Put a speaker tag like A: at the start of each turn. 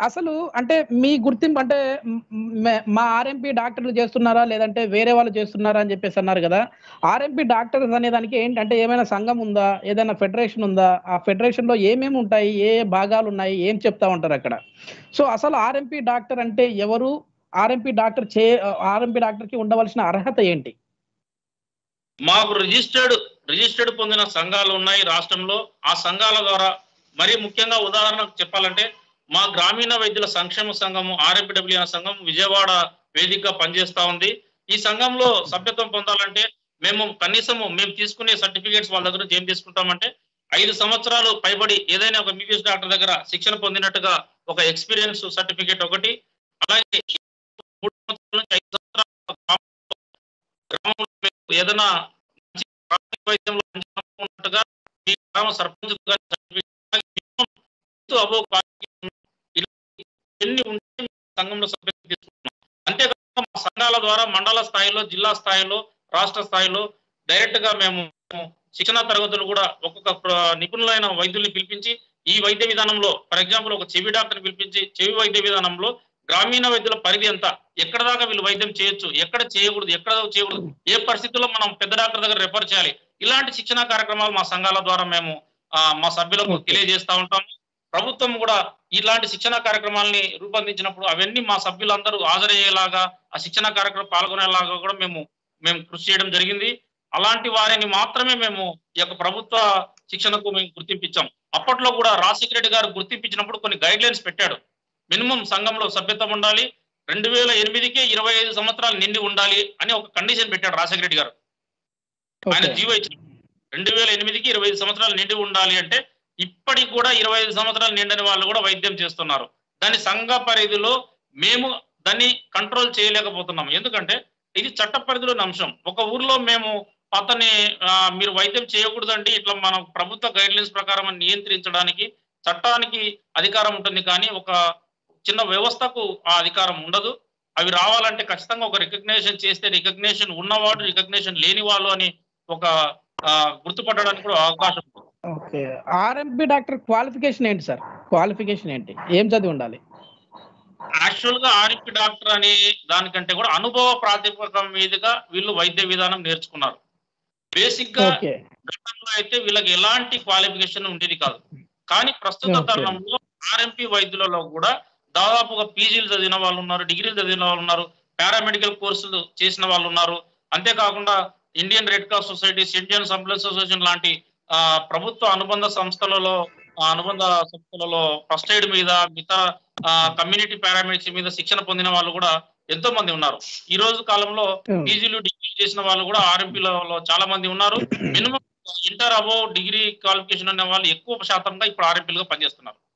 A: అసలు అంటే మీ గుర్తింపు అంటే మ్, మ్, మా ఆర్ఎంపీ డాక్టర్లు చేస్తున్నారా లేదంటే వేరే వాళ్ళు చేస్తున్నారా అని చెప్పేసి అన్నారు కదా ఆర్ఎంపీ డాక్టర్స్ అనే దానికి ఏంటి అంటే ఏమైనా సంఘం ఉందా ఏదైనా ఫెడరేషన్ ఉందా ఆ ఫెడరేషన్ లో ఏమేమి ఉంటాయి ఏ భాగాలు ఉన్నాయి ఏం చెప్తా ఉంటారు అక్కడ సో అసలు ఆర్ఎంపీ డాక్టర్ అంటే ఎవరు ఆర్ఎంపీ డాక్టర్ చే ఆర్ఎంపీ డాక్టర్ కి ఉండవలసిన అర్హత ఏంటి
B: మాకు రిజిస్టర్డ్ రిజిస్టర్డ్ పొందిన సంఘాలు ఉన్నాయి రాష్ట్రంలో ఆ సంఘాల ద్వారా మరీ ముఖ్యంగా ఉదాహరణకు చెప్పాలంటే మా గ్రామీణ వైద్యుల సంక్షేమ సంఘము ఆర్ఎంపీడబ్ల్యూ సంఘం విజయవాడ వేదికగా పనిచేస్తా ఉంది ఈ సంఘంలో సభ్యత్వం పొందాలంటే మేము కనీసము మేము తీసుకునే సర్టిఫికేట్స్ వాళ్ళ దగ్గర నుంచి ఏం తీసుకుంటామంటే ఐదు సంవత్సరాలు పైబడి ఏదైనా ఒక ఎంబీబీఎస్ డాక్టర్ దగ్గర శిక్షణ పొందినట్టుగా ఒక ఎక్స్పీరియన్స్ సర్టిఫికేట్ ఒకటి అలాగే మూడు సంవత్సరాల నుంచి ఐదు సంవత్సరాల గ్రామంలో మేము ఏదైనా మంచి ప్రాథమిక వైద్యంలో మంచి ఉన్నట్టుగా మీ గ్రామ సర్పంచ్ గారి certificate minimum two above qualification ఇలా ఎన్ని ఉంటే సంఘంలో సభ్యత్వం తీసుకుంటున్నాం అంతేకాకుండా మా సంఘాల ద్వారా మండల స్థాయిలో జిల్లా స్థాయిలో రాష్ట్ర స్థాయిలో డైరెక్ట్ గా మేము శిక్షణ తరగతులు కూడా ఒక్కొక్క ప్ర- నిపుణులైన వైద్యుల్ని పిలిపించి ఈ వైద్య విధానంలో ఫర్ ఎగ్జాంపుల్ ఒక చెవి డాక్టర్ని పిలిపించి చెవి వైద్య విధానంలో గ్రామీణ వైద్యుల పరిధి ఎంత ఎక్కడ దాకా వీళ్ళు వైద్యం చేయొచ్చు ఎక్కడ చేయకూడదు ఎక్కడ చేయకూడదు ఏ పరిస్థితుల్లో మనం పెద్ద డాక్టర్ దగ్గర రెఫర్ చేయాలి ఇలాంటి శిక్షణ కార్యక్రమాలు మా సంఘాల ద్వారా మేము ఆ, మా సభ్యులకు
A: Okay.
B: తెలియజేస్తా ఉంటాము ప్రభుత్వం కూడా ఇలాంటి శిక్షణ కార్యక్రమాలని రూపొందించినప్పుడు అవన్నీ మా సభ్యులందరూ హాజరయ్యేలాగా ఆ శిక్షణ కార్యక్రమం పాల్గొనేలాగా కూడా మేము మేము కృషి చేయడం జరిగింది అలాంటి వారిని మాత్రమే మేము ఈ యొక్క ప్రభుత్వ శిక్షణకు మేము గుర్తింపించాం అప్పట్లో కూడా రాజశేఖర రెడ్డి గారు గుర్తింపించినప్పుడు కొన్ని గైడ్ లైన్స్ పెట్టాడు మినిమం సంఘంలో సభ్యత్వం ఉండాలి రెండు వేల ఎనిమిదికే ఇరవై ఐదు సంవత్సరాలు నిండి ఉండాలి అని ఒక కండిషన్ పెట్టాడు రాజశేఖర రెడ్డి గారు ఆయన
A: ఓకే
B: జీవో ఇచ్చిన రెండు వేల ఎనిమిదికి ఇరవై ఐదు సంవత్సరాలు నిండి ఉండాలి అంటే ఇప్పటికి కూడా ఇరవై ఐదు సంవత్సరాలు నిండని వాళ్ళు కూడా వైద్యం చేస్తున్నారు దాని సంఘ పరిధిలో మేము దాన్ని కంట్రోల్ చేయలేకపోతున్నాం ఎందుకంటే ఇది చట్ట పరిధిలోని అంశం ఒక ఊర్లో మేము అతన్ని ఆ, మీరు వైద్యం చేయకూడదండి ఇట్లా మన ప్రభుత్వ గైడ్ లైన్స్ ప్రకారం నియంత్రించడానికి చట్టానికి అధికారం ఉంటుంది కానీ ఒక చిన్న వ్యవస్థకు ఆ అధికారం ఉండదు అవి రావాలంటే ఖచ్చితంగా ఒక రికగ్నేషన్ చేస్తే రికగ్నేషన్ ఉన్నవాడు రికగ్నేషన్ లేని వాళ్ళు అని ఒక ఆ, గుర్తుపట్టడానికి కూడా అవకాశం ఉంది
A: ఓకే ఆర్ఎంపీ డాక్టర్ క్వాలిఫికేషన్ ఏంటి సార్ క్వాలిఫికేషన్ ఏంటి ఏం చదివి ఉండాలి
B: యాక్చువల్ గా ఆర్ఎంపీ డాక్టర్ అనే దానికంటే కూడా అనుభవ ప్రాతిపదిక మీదుగా వీళ్ళు వైద్య విధానం నేర్చుకున్నారు బేసిక్ గా
A: ఓకే
B: గతంలో అయితే వీళ్ళకి ఎలాంటి క్వాలిఫికేషన్ ఉండేది కాదు కానీ ప్రస్తుత
A: Okay.
B: తరుణంలో ఆర్ఎంపీ వైద్యులలో కూడా దాదాపుగా పీజీలు చదివిన వాళ్ళు ఉన్నారు డిగ్రీలు చదివిన వాళ్ళు ఉన్నారు పారామెడికల్ కోర్సులు చేసిన వాళ్ళు ఉన్నారు అంతేకాకుండా Indian red cross society Indian ambulance association లాంటి ఆ, ప్రభుత్వ అనుబంధ సంస్థలలో ఆ, అనుబంధ సంస్థలలో ఫస్ట్ ఎయిడ్ మీద మిగతా కమ్యూనిటీ పారామెడిక్స్ మీద శిక్షణ పొందిన వాళ్ళు కూడా ఎంతో మంది ఉన్నారు ఈ రోజు కాలంలో
A: Hmm.
B: పీజీలు డిగ్రీ చేసిన వాళ్ళు కూడా ఆర్ఎంపీలో చాలా మంది ఉన్నారు minimum inter above degree qualification ఉన్న వాళ్ళు ఎక్కువ శాతంగా ఇప్పుడు ఆర్ఎంపీలుగా పనిచేస్తున్నారు